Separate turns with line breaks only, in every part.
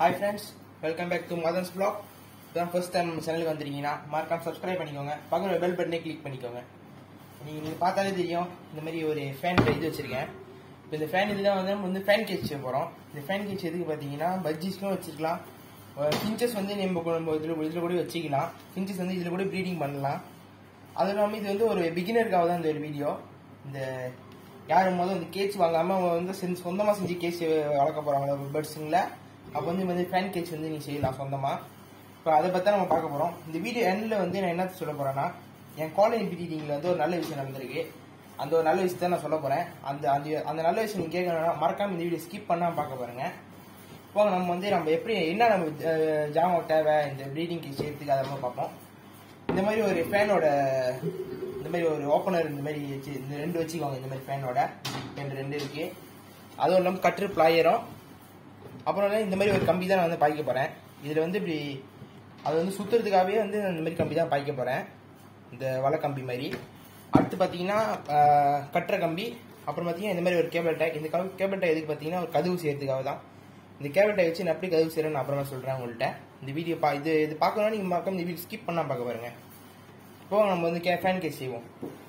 Hi friends welcome back to Madan's blog இதான் first time சேனலுக்கு வந்துருக்கீங்கன்னா மறக்காம சப்ஸ்கிரைப் பண்ணிக்கோங்க பக்கத்தில் பெல் பட்டனே கிளிக் பண்ணிக்கோங்க நீங்கள் பார்த்தாலே தெரியும் இந்த மாதிரி ஒரு ஃபேன் இது வச்சுருக்கேன் இப்போ இந்த ஃபேன் இதுதான் வந்து நம்ம வந்து ஃபேன் கேச் போகிறோம் இந்த ஃபேன் கேச் எதுக்கு பார்த்தீங்கன்னா பஜ்ஜிஸ்க்கும் வச்சுக்கலாம் ஃபின்ச்சஸ் வந்து நம்ம நம்ம இதில் இதில் கூட வச்சுக்கலாம் ஃபின்ச்சஸ் வந்து இதில் கூட ப்ரீடிங் பண்ணலாம் அதுவும் இல்லாமல் இது வந்து ஒரு பிகினருக்காக தான் இந்த ஒரு வீடியோ இந்த யாரும் முதல்ல வந்து கேட்ச் வாங்காமல் அவங்க வந்து செஞ்சு சொந்தமாக செஞ்சு கேட்ச் வளர்க்க போகிறாங்களா பேர்ட்ஸுங்கள அப்போ வந்து வந்து ஃபேன் கேட்ச் வந்து நீ செய்யலாம் சொந்தமாக இப்போ அதை பற்றி தான் நம்ம பார்க்க போகிறோம் இந்த வீடியோ எண்டில் வந்து நான் என்ன சொல்ல போகிறேன்னா என் காலேஜ் பீட்டிங்கில் வந்து ஒரு நல்ல விஷயம் நடந்திருக்கு அந்த ஒரு நல்ல விஷயத்தை நான் சொல்ல போகிறேன் அந்த அந்த அந்த நல்ல விஷயம் நீங்கள் கேட்கணும்னா மறக்காம இந்த வீடியோ ஸ்கிப் பண்ணாமல் பார்க்க பாருங்க இப்போ நம்ம வந்து நம்ம எப்படி என்ன நம்ம அஹ், ஜாமான் தேவை இந்த ப்ரீடிங் கேஸ் செய்யறதுக்கு அதை மாதிரி பார்ப்போம் இந்த மாதிரி ஒரு ஃபேனோட இந்த மாதிரி ஒரு ஓப்பனர் இந்த மாதிரி வச்சு இந்த ரெண்டு வச்சுக்கோங்க இந்த மாதிரி ஃபேனோட ரெண்டு ரெண்டு இருக்கு அதுவும் இல்லாமல் கற்று பிளாயரும் அப்புறம் வந்து இந்த மாதிரி ஒரு கம்பி தான் நான் வந்து பாய்க்க போகிறேன் இதில் வந்து இப்படி அது வந்து சுற்றுறதுக்காகவே வந்து இந்த மாதிரி கம்பி தான் பாய்க்க போகிறேன் இந்த வலை கம்பி மாதிரி அடுத்து பார்த்தீங்கன்னா ஆஹ், கட்டுற கம்பி அப்புறம் பார்த்தீங்கன்னா இந்த மாதிரி ஒரு கேபிள் டேக் இந்த கேபிள் டேக் எதுக்கு பார்த்தீங்கன்னா ஒரு கதவு செய்யறதுக்காக தான் இந்த கேபிள் டேக் வச்சு நான் எப்படி கதவு செய்யறேன்னு நான் அப்புறமா சொல்கிறேன் உங்கள்கிட்ட இந்த வீடியோ பா இது இது பார்க்கணும்னா நீங்கள் மறக்காம இந்த வீடியோ ஸ்கிப் பண்ணாம பார்க்க பாருங்க இப்போ நம்ம வந்து கே ஃபேன் கேஸ் செய்வோம்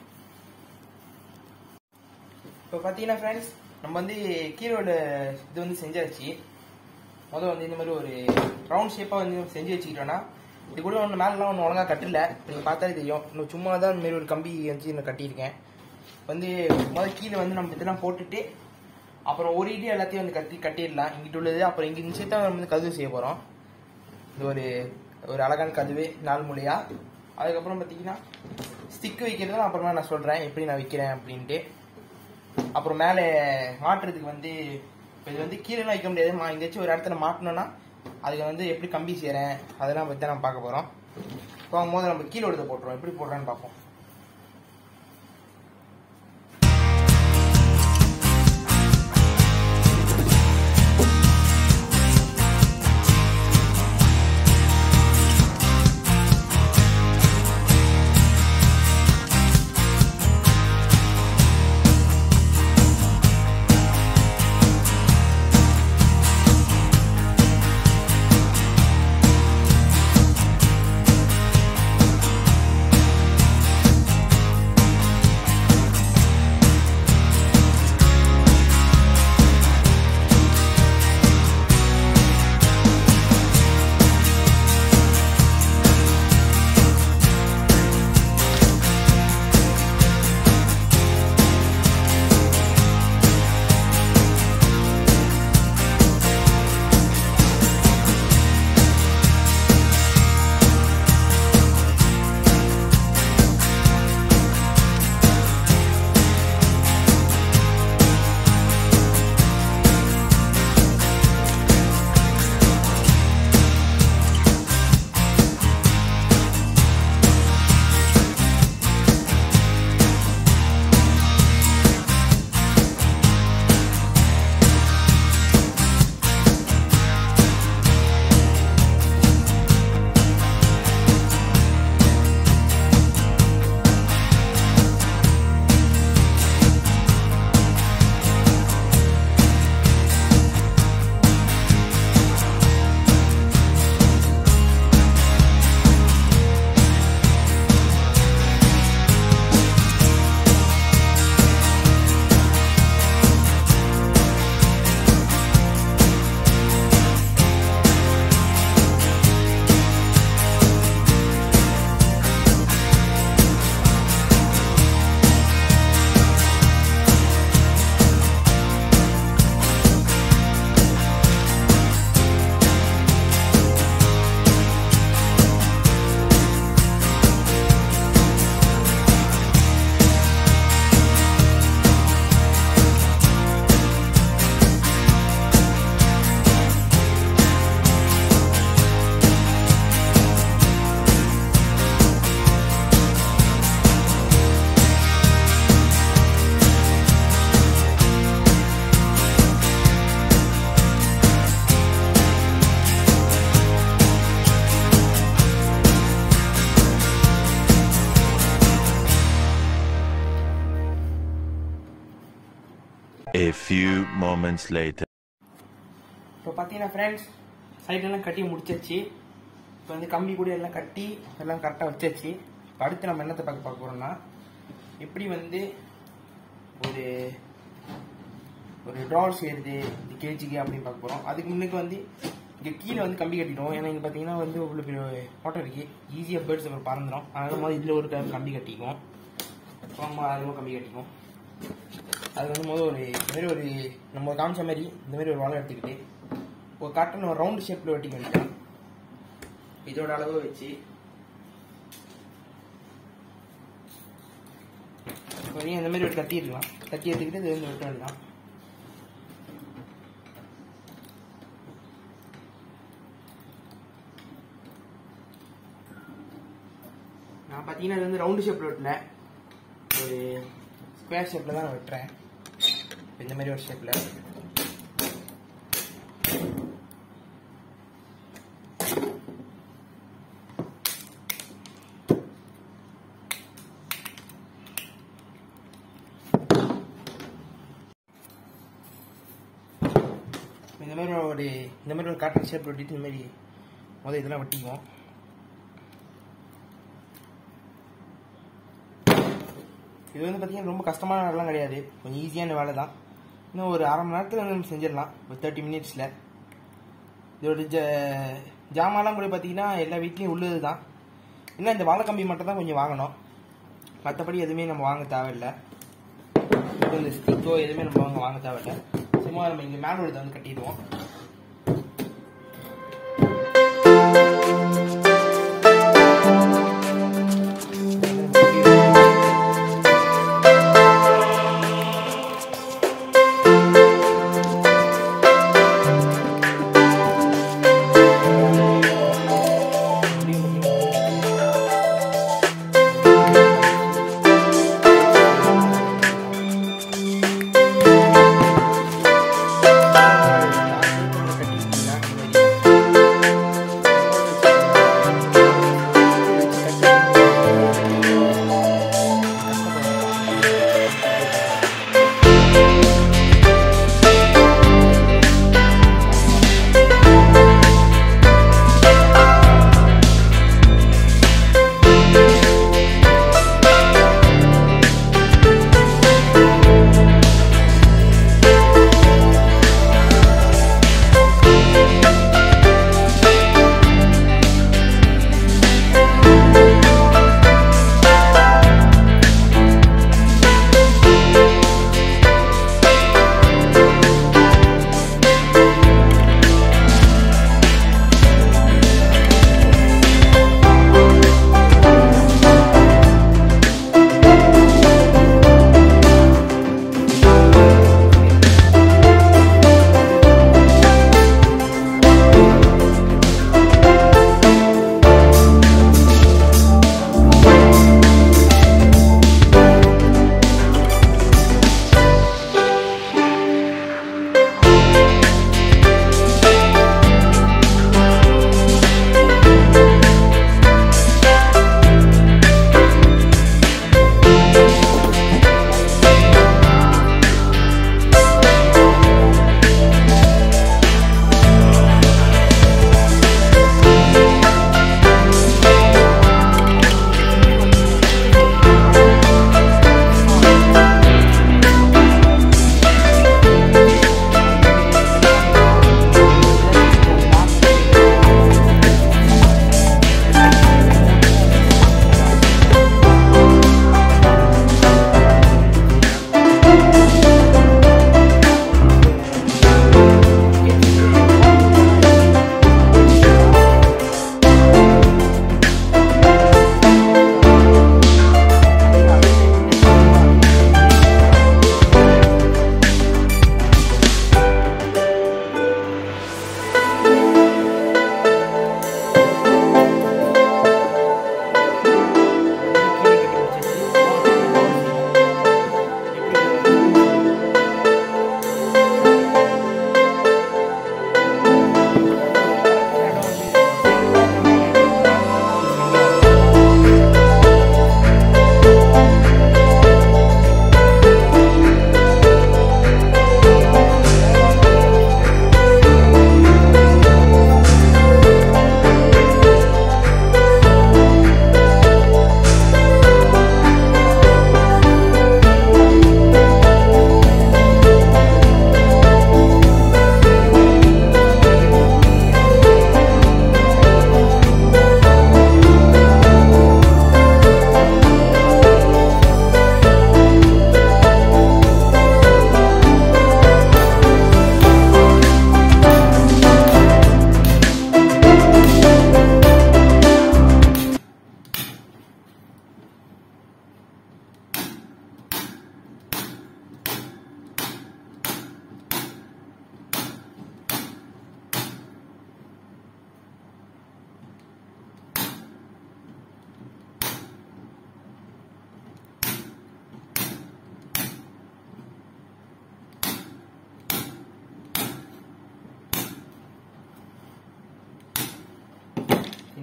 இப்போ பார்த்தீங்கன்னா ஃப்ரெண்ட்ஸ் நம்ம வந்து கீழோட இது வந்து செஞ்சாச்சு முதல்ல வந்து இந்த மாதிரி ஒரு ரவுண்ட் ஷேப்பாக வந்து செஞ்சு வச்சுக்கிட்டோன்னா இது கூட ஒன்று மேலாம் ஒன்று ஒழுங்காக கட்டல நீங்கள் பார்த்தாலே தெரியும் இன்னும் சும்மா தான் இந்த மாதிரி ஒரு கம்பி வச்சு நான் கட்டியிருக்கேன் வந்து முதல்ல கீழே வந்து நம்ம இதெல்லாம் போட்டுட்டு அப்புறம் ஒரு இடி எல்லாத்தையும் வந்து கட்டி கட்டிடலாம் இங்கிட்டு உள்ளது அப்புறம் இங்கே இந்த தான் நம்ம வந்து கதவு செய்ய போகிறோம் இது ஒரு ஒரு அழகான கதவு நாலு மூலையா அதுக்கப்புறம் பார்த்தீங்கன்னா ஸ்டிக் வைக்கிறதுலாம் அப்புறமா நான் சொல்கிறேன் எப்படி நான் வைக்கிறேன் அப்படின்ட்டு அப்புறம் மேலே மாட்டுறதுக்கு வந்து இப்போ இது வந்து கீழே வைக்க முடியாது மா எங்கேயாச்சும் ஒரு இடத்துல மாட்டணும்னா அதுக்கு வந்து எப்படி கம்பி செய்கிறேன் அதெல்லாம் பற்றி நம்ம பார்க்க போகிறோம் போகும்போது நம்ம கீழே எடுத்து போட்டுருவோம் எப்படி போடுறேன்னு பார்ப்போம்
A few moments later.
இப்போ பார்த்தீங்கன்னா ஃப்ரெண்ட்ஸ் சைடெல்லாம் கட்டி முடிச்சாச்சு இப்போ வந்து கம்பி கூட எல்லாம் கட்டி எல்லாம் கரெக்டாக வச்சாச்சு இப்போ அடுத்து நம்ம என்னத்தை பார்க்க பார்க்க போகிறோம்னா எப்படி வந்து ஒரு ஒரு ட்ரால் செய்யறது இந்த கேஜிக்கு அப்படின்னு பார்க்க போகிறோம் அதுக்கு முன்னுக்கு வந்து இங்கே கீழே வந்து கம்பி கட்டிடுவோம் ஏன்னா இங்கே பார்த்தீங்கன்னா வந்து இவ்வளோ பெரிய ஓட்டம் இருக்குது ஈஸியாக பேர்ட்ஸ் அப்புறம் பறந்துடும் அதனால முதல்ல இதில் ஒரு க- கம்பி கட்டிக்குவோம் அப்புறமா அதில் கம்பி கட்டிக்குவோம் அது வந்து முதல் ஒரு இந்த மாதிரி ஒரு நம்ம காமிச்ச மாதிரி இந்த மாதிரி ஒரு வலை எடுத்துக்கிட்டு ஒரு காட்டன் ஒரு ரவுண்ட் ஷேப்பில் வெட்டி வேண்டியதான் இதோட அளவு வச்சு இப்போ நீங்க இந்த மாதிரி ஒரு கத்தி இருக்கலாம் கத்தி எடுத்துக்கிட்டு இது வந்து வெட்ட வேண்டாம் நான் பார்த்தீங்கன்னா இது வந்து ரவுண்டு ஷேப்பில் வெட்டல ஒரு ஸ்கொயர் ஷேப்பில் தான் வெட்டுறேன் இப்ப இந்த மாதிரி ஒரு ஷேப்பில் இந்த மாதிரி ஒரு இந்த மாதிரி ஒரு காட்டன் ஷேப் வெட்டிட்டு இந்த மாதிரி முதல் இதெல்லாம் வெட்டிக்குவோம் இது வந்து பார்த்தீங்கன்னா ரொம்ப கஷ்டமான வேலைலாம் கிடையாது கொஞ்சம் ஈஸியான வேலை தான் இன்னும் ஒரு அரை மணி நேரத்தில் வந்து நம்ம செஞ்சிடலாம் ஒரு தேர்ட்டி மினிட்ஸில் இதோட ஜ ஜாமான்லாம் கூட பார்த்தீங்கன்னா எல்லா வீட்லேயும் உள்ளது தான் இன்னும் இந்த வாழை கம்பி மட்டும் தான் கொஞ்சம் வாங்கணும் மற்றபடி எதுவுமே நம்ம வாங்க தேவையில்லை இப்போ இந்த ஸ்டிக்கோ எதுவுமே நம்ம வாங்க வாங்க தேவையில்லை சும்மா நம்ம இங்கே மேலே உள்ளதை வந்து கட்டிடுவோம்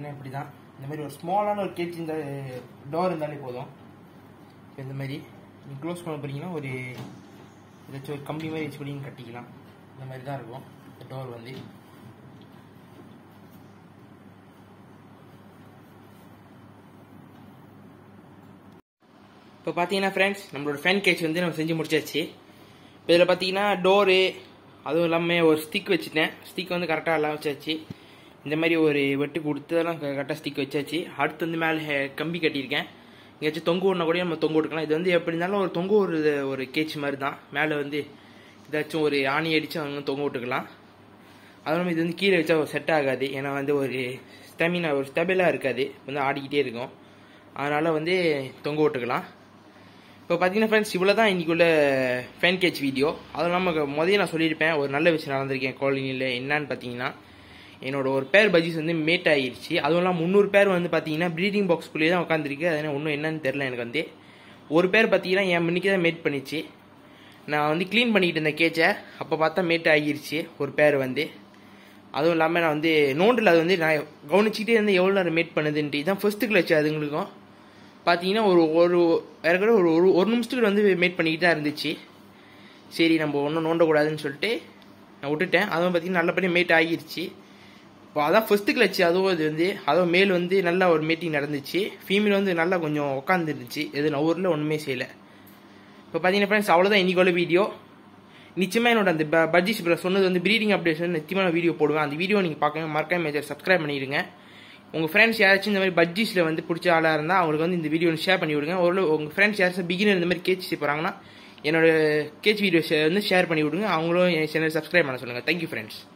பார்த்தீங்கன்னா இப்படி தான் இந்த மாதிரி ஒரு ஸ்மாலான ஒரு கேஜ் இந்த டோர் இருந்தாலே போதும் இப்போ இந்த மாதிரி நீங்கள் க்ளோஸ் பண்ண போறீங்கன்னா ஒரு ஏதாச்சும் ஒரு கம்பி மாதிரி வச்சு கூட நீங்க கட்டிக்கலாம் இந்த மாதிரி தான் இருக்கும் இந்த டோர் வந்து இப்போ பார்த்தீங்கன்னா ஃப்ரெண்ட்ஸ் நம்மளோட ஃபேன் கேஜ் வந்து நம்ம செஞ்சு முடிச்சாச்சு இப்போ இதில் பார்த்தீங்கன்னா டோரு அதுவும் இல்லாமல் ஒரு ஸ்டிக் வச்சுட்டேன் ஸ்டிக் வந்து கரெக்டாக எல்லாம் வச்சாச்சு இந்த மாதிரி ஒரு வெட்டு கொடுத்து அதெல்லாம் கரெக்டாக ஸ்டிக் வச்சாச்சு அடுத்து வந்து மேலே கம்பி கட்டியிருக்கேன் எங்கேயாச்சும் தொங்க விடனா கூட நம்ம தொங்க விட்டுக்கலாம் இது வந்து எப்படி இருந்தாலும் ஒரு தொங்க ஒரு ஒரு கேட்ச் மாதிரி தான் மேலே வந்து ஏதாச்சும் ஒரு ஆணி அடித்து அவங்க தொங்க விட்டுக்கலாம் அதுவும் இல்லாமல் இது வந்து கீழே வச்சா செட் ஆகாது ஏன்னா வந்து ஒரு ஸ்டெமினா ஒரு ஸ்டெபிளாக இருக்காது வந்து ஆடிக்கிட்டே இருக்கும் அதனால் வந்து தொங்க விட்டுக்கலாம் இப்போ பார்த்தீங்கன்னா ஃப்ரெண்ட்ஸ் இவ்வளோ தான் இன்றைக்குள்ள ஃபேன் கேட்ச் வீடியோ அதுவும் இல்லாமல் முதல்ல நான் சொல்லியிருப்பேன் ஒரு நல்ல விஷயம் நடந்திருக்கேன் காலனியில் என்னன்னு பார்த்தீங்கன்னா என்னோட ஒரு பேர் பஜ்ஜிஸ் வந்து மேட் ஆகிடுச்சு அதுவும் இல்லாமல் முந்நூறு பேர் வந்து பார்த்தீங்கன்னா ப்ரீடிங் பாக்ஸ்குள்ளேயே தான் உட்காந்துருக்கு அது என்ன ஒன்றும் என்னன்னு தெரில எனக்கு வந்து ஒரு பேர் பார்த்தீங்கன்னா என் முன்னிக்கு தான் மேட் பண்ணிச்சு நான் வந்து க்ளீன் பண்ணிக்கிட்டு இருந்த கேச்சை அப்போ பார்த்தா மேட் ஆகிருச்சு ஒரு பேர் வந்து அதுவும் இல்லாமல் நான் வந்து நோண்டில் அது வந்து நான் கவனிச்சிக்கிட்டே இருந்து எவ்வளோ நேரம் மேட் பண்ணுதுன்ட்டு இதான் ஃபர்ஸ்ட்டு கிளச்சு அதுங்களுக்கும் பார்த்தீங்கன்னா ஒரு ஒரு ஏற்கனவே ஒரு ஒரு ஒரு நிமிஷத்துக்கு வந்து மேட் பண்ணிக்கிட்டு தான் இருந்துச்சு சரி நம்ம ஒன்றும் நோண்டக்கூடாதுன்னு சொல்லிட்டு நான் விட்டுட்டேன் அதுவும் பார்த்தீங்கன்னா நல்லபடியாக மேட் ஆகிருச்சு இப்போ அதான் ஃபர்ஸ்ட்டு கிளச்சு அதுவும் அது வந்து அதுவும் மேல் வந்து நல்லா ஒரு மீட்டிங் நடந்துச்சு ஃபீமேல் வந்து நல்லா கொஞ்சம் உட்காந்துருந்துச்சு எது நான் ஊரில் ஒன்றுமே செய்யலை இப்போ பார்த்தீங்கன்னா ஃப்ரெண்ட்ஸ் அவ்வளோதான் இன்னைக்கு உள்ள வீடியோ நிச்சயமாக என்னோட அந்த பட்ஜிஸ் சொன்னது வந்து ப்ரீடிங் அப்டேஷன் நிச்சயமாக வீடியோ போடுவேன் அந்த வீடியோ நீங்கள் பார்க்க மறக்காம மேஜர் சப்ஸ்கிரைப் பண்ணிடுங்க உங்கள் ஃப்ரெண்ட்ஸ் யாராச்சும் இந்த மாதிரி பட்ஜிஸில் வந்து பிடிச்ச ஆளாக இருந்தால் அவங்களுக்கு வந்து இந்த வீடியோ ஷேர் பண்ணி விடுங்க ஒரு உங்கள் ஃப்ரெண்ட்ஸ் யாராச்சும் பிகினர் இந்த மாதிரி கேச் போகிறாங்கன்னா என்னோட கேச் வீடியோ வந்து ஷேர் பண்ணி விடுங்க அவங்களும் என் சேனல் சப்ஸ்கிரைப் பண்ண சொல்லுங்கள் தேங்க்யூ ஃப்ரெண்ட்ஸ்